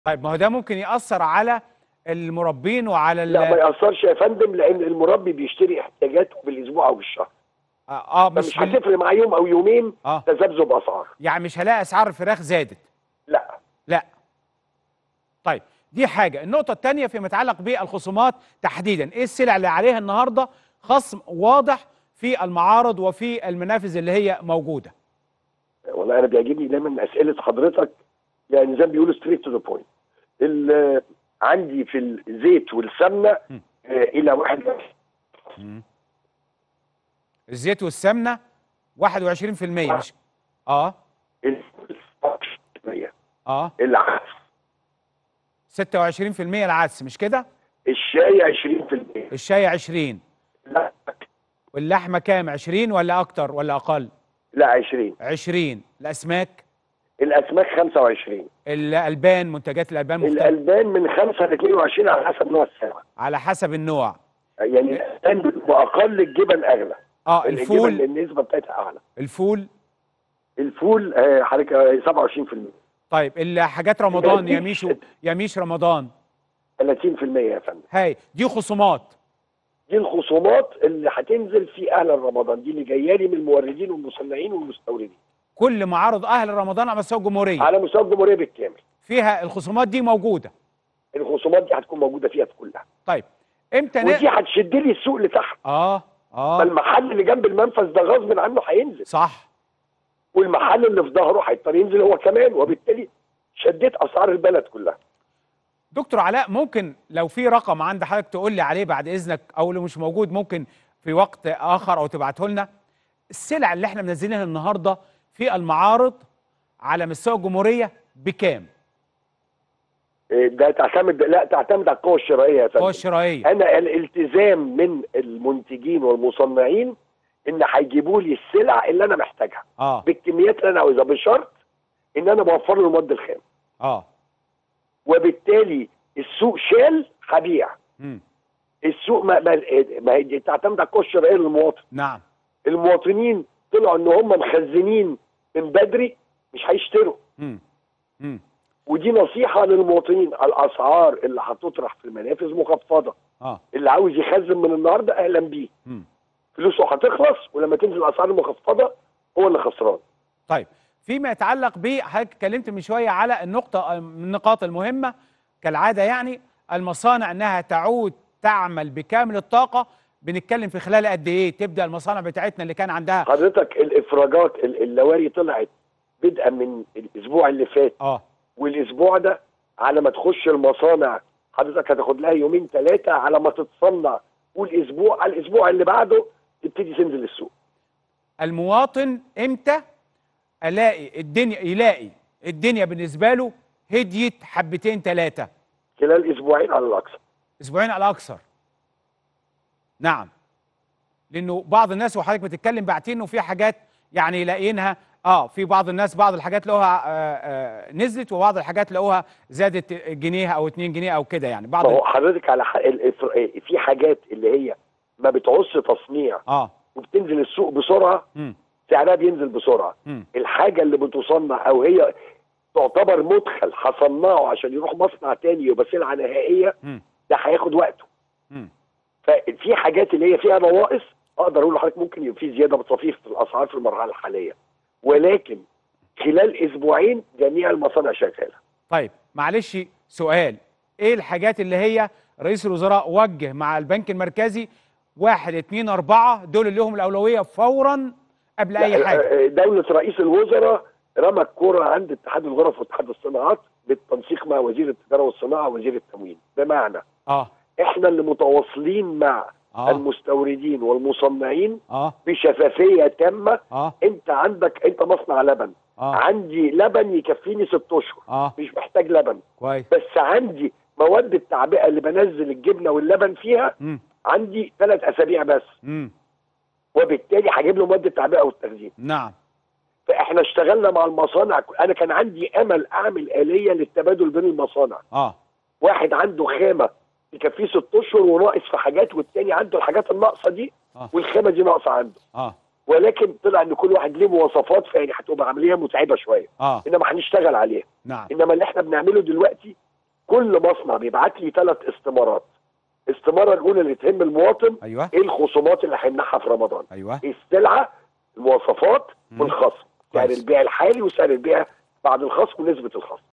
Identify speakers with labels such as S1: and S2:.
S1: طيب ما هو ده ممكن ياثر على المربين وعلى ال...
S2: لا ما ياثرش يا فندم لان المربي بيشتري احتياجاته بالاسبوع او بالشهر
S1: اه, آه مش
S2: فمش
S1: بال...
S2: هتفرق معاه يوم او يومين
S1: اه
S2: تذبذب اسعار
S1: يعني مش هلاقي اسعار الفراخ زادت
S2: لا
S1: لا طيب دي حاجه النقطه الثانيه فيما يتعلق بالخصومات تحديدا ايه السلع اللي عليها النهارده خصم واضح في المعارض وفي المنافذ اللي هي موجوده
S2: والله انا بيعجبني دايما اسئله حضرتك يعني زي ما بيقولوا ستريت تو ذا بوينت عندي في الزيت والسمنه
S1: م.
S2: آه، الى واحد
S1: الزيت والسمنه 21% مش اه اه
S2: العدس
S1: 26% العدس مش كده
S2: الشاي 20%
S1: الشاي 20
S2: لا
S1: واللحمه كام 20 ولا اكتر ولا اقل
S2: لا 20
S1: 20 الاسماك
S2: الاسماك 25
S1: الالبان منتجات الالبان مختلفه
S2: الالبان من 5 ل 22 على حسب نوع السلعه
S1: على حسب النوع
S2: يعني الالبان بتبقى اقل الجبن اغلى
S1: اه
S2: الجبن
S1: الفول
S2: النسبه بتاعتها اعلى
S1: الفول
S2: الفول آه، حضرتك آه، 27%
S1: طيب الحاجات رمضان يا
S2: الدقيق.
S1: ميشو يا ميش رمضان
S2: 30% يا فندم
S1: هاي دي خصومات
S2: دي الخصومات اللي هتنزل في اهل رمضان دي اللي جايه لي من الموردين والمصنعين والمستوردين
S1: كل معارض اهل رمضان على مستوى الجمهوريه
S2: على مستوى الجمهوريه بالكامل
S1: فيها الخصومات دي موجوده
S2: الخصومات دي هتكون موجوده فيها في كلها
S1: طيب امتى
S2: ودي
S1: ن...
S2: هتشد لي السوق لتحت
S1: اه اه
S2: فالمحل اللي جنب المنفذ ده غصب عنه هينزل
S1: صح
S2: والمحل اللي في ظهره هيضطر ينزل هو كمان وبالتالي شديت اسعار البلد كلها
S1: دكتور علاء ممكن لو في رقم عند حضرتك تقول لي عليه بعد اذنك او لو مش موجود ممكن في وقت اخر او تبعته لنا السلع اللي احنا منزلينها النهارده في المعارض على مستوى الجمهوريه بكام؟
S2: إيه ده تعتمد لا تعتمد على القوه الشرائيه يا
S1: القوى
S2: فندم
S1: الشرائيه
S2: انا الالتزام من المنتجين والمصنعين ان هيجيبوا لي السلع اللي انا محتاجها
S1: اه
S2: بالكميات اللي انا عاوزها بشرط ان انا بوفر له المواد الخام
S1: اه
S2: وبالتالي السوق شال هبيع
S1: امم
S2: السوق ما ما, ما هي دي تعتمد على القوه الشرائيه للمواطن
S1: نعم
S2: المواطنين طلعوا ان هم مخزنين من بدري مش هيشتروا
S1: امم امم
S2: ودي نصيحه للمواطنين الاسعار اللي هتطرح في المنافذ مخفضه
S1: اه
S2: اللي عاوز يخزن من النهارده اهلا بيه
S1: امم
S2: فلوسه هتخلص ولما تنزل الاسعار المخفضه هو اللي خسران
S1: طيب فيما يتعلق ب حضرتك اتكلمت من شويه على النقطه من النقاط المهمه كالعاده يعني المصانع انها تعود تعمل بكامل الطاقه بنتكلم في خلال قد ايه تبدا المصانع بتاعتنا اللي كان عندها
S2: حضرتك الافراجات ال- اللواري طلعت بدءا من الاسبوع اللي فات
S1: اه
S2: والاسبوع ده على ما تخش المصانع حضرتك هتاخد لها يومين ثلاثه على ما تتصنع والاسبوع على الاسبوع اللي بعده تبتدي تنزل السوق
S1: المواطن امتى الاقي الدنيا يلاقي الدنيا بالنسبه له هديت حبتين ثلاثه
S2: خلال اسبوعين على الاقصى
S1: اسبوعين على الاكثر نعم لانه بعض الناس وحضرتك بتتكلم باعتين انه في حاجات يعني لاقيينها اه في بعض الناس بعض الحاجات لقوها آه آه نزلت وبعض الحاجات لقوها زادت جنيه او 2 جنيه او كده يعني بعض
S2: ما هو حضرتك على حق الإفر- في حاجات اللي هي ما بتعوزش تصنيع
S1: اه
S2: وبتنزل السوق بسرعه
S1: امم
S2: سعرها بينزل بسرعه
S1: امم
S2: الحاجه اللي بتصنع او هي تعتبر مدخل هصنعه عشان يروح مصنع تاني يبقى سلعه نهائيه
S1: امم
S2: ده هياخد وقته
S1: امم
S2: ففي حاجات اللي هي فيها نواقص اقدر اقول لحضرتك ممكن يبقى في زياده بطفيف في الاسعار في المرحله الحاليه ولكن خلال اسبوعين جميع المصانع شغاله
S1: طيب معلش سؤال ايه الحاجات اللي هي رئيس الوزراء وجه مع البنك المركزي واحد اتنين اربعة دول اللي لهم الاولوية فورا قبل اي حاجة
S2: دولة رئيس الوزراء رمى الكرة عند اتحاد الغرف واتحاد الصناعات بالتنسيق مع وزير التجارة والصناعة ووزير التموين بمعنى
S1: اه
S2: احنا اللي متواصلين مع
S1: اه
S2: المستوردين والمصنعين
S1: اه
S2: بشفافية تامة
S1: اه
S2: انت عندك انت مصنع لبن
S1: اه
S2: عندي لبن يكفيني ست اشهر
S1: اه
S2: مش محتاج لبن
S1: كويس
S2: بس عندي مواد التعبئة اللي بنزل الجبنة واللبن فيها
S1: امم
S2: عندي ثلاث اسابيع بس
S1: امم
S2: وبالتالي هجيب له مواد التعبئة والتخزين
S1: نعم
S2: فاحنا اشتغلنا مع المصانع انا كان عندي امل اعمل اليه للتبادل بين المصانع
S1: اه
S2: واحد عنده خامه يكفيه ست اشهر وناقص في حاجات والتاني عنده الحاجات الناقصه دي
S1: اه
S2: والخامه دي ناقصه عنده
S1: اه
S2: ولكن طلع ان كل واحد ليه مواصفات فيعني هتبقى عمليه متعبه شويه
S1: اه
S2: انما هنشتغل عليها
S1: نعم
S2: انما اللي احنا بنعمله دلوقتي كل مصنع بيبعت لي ثلاث استمارات استماره الاولى اللي تهم المواطن
S1: ايوه
S2: ايه الخصومات اللي هيمنحها في رمضان
S1: ايوه
S2: ايه السلعه المواصفات
S1: مم.
S2: والخصم سعر
S1: كويس.
S2: البيع الحالي وسعر البيع بعد الخصم ونسبه الخصم